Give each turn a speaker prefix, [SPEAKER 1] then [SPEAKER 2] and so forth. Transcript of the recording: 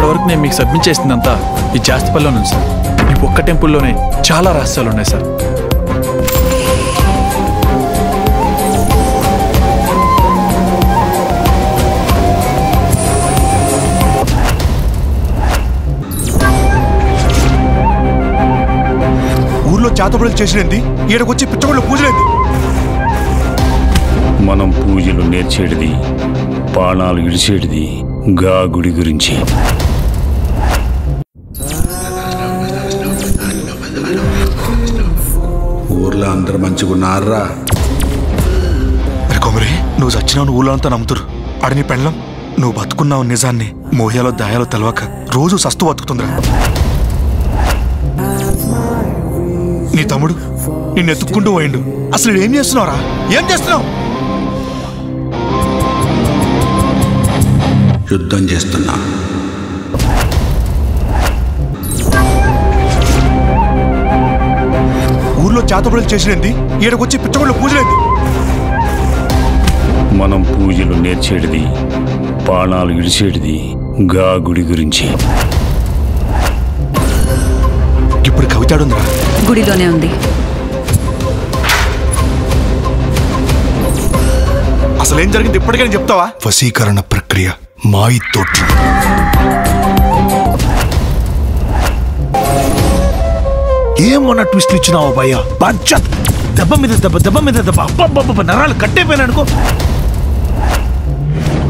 [SPEAKER 1] ఇప్పటివరకు నేను మీకు సబ్మిట్ చేసిందంతా ఈ జాస్తిపల్లిలో ఉంది సార్ ఈ ఒక్క టెంపుల్లోనే చాలా రహస్యాలు ఉన్నాయి సార్
[SPEAKER 2] ఊర్లో చేతబడులు చేసినది ఈడకొచ్చి పిచ్చబడులు పూజలేంది
[SPEAKER 3] మనం పూజలు నేర్చేటిది బాణాలు ఇడిచేటిది గా గుడి గురించి
[SPEAKER 4] ఊర్లో అందరు మంచిగున్నారా
[SPEAKER 2] అరే కొమరి నువ్వు చచ్చినావు ఊళ్ళో అంతా నమ్ముతురు ఆడ నీ పెళ్ళం నువ్వు బతుకున్నావు నిజాన్ని మోహ్యాలో దాయాలో తెలవక రోజు సస్తు బతుకుతుందిరా నీ తమ్ముడు నిన్ను ఎత్తుక్కుంటూ పోయిండు అసలు ఈడు ఏం చేస్తున్నావురా ఏం చేస్తున్నావు
[SPEAKER 4] యుద్ధం చేస్తున్నా
[SPEAKER 2] ఊర్లో చేతబడులు చేసినది ఈడకొచ్చి పిచ్చబడులు పూజలేంది
[SPEAKER 3] మనం పూజలు నేర్చేటిది బాణాలు ఇడిచేటిది గా గుడి గురించి
[SPEAKER 2] ఇప్పుడు కవితాడుందిరా
[SPEAKER 5] గుడిలోనే ఉంది
[SPEAKER 2] అసలు ఏం జరిగింది ఇప్పటికైనా చెప్తావా వశీకరణ ప్రక్రియ మాయి తోటి
[SPEAKER 6] ఏమన్న ట్విస్ట్లు ఇచ్చినావు భయ్యా పంచ దెబ్బ మీద దెబ్బ దెబ్బ మీద దెబ్బ అబ్బబ్బబ్బ నరాలు కట్టేపోయినా అనుకో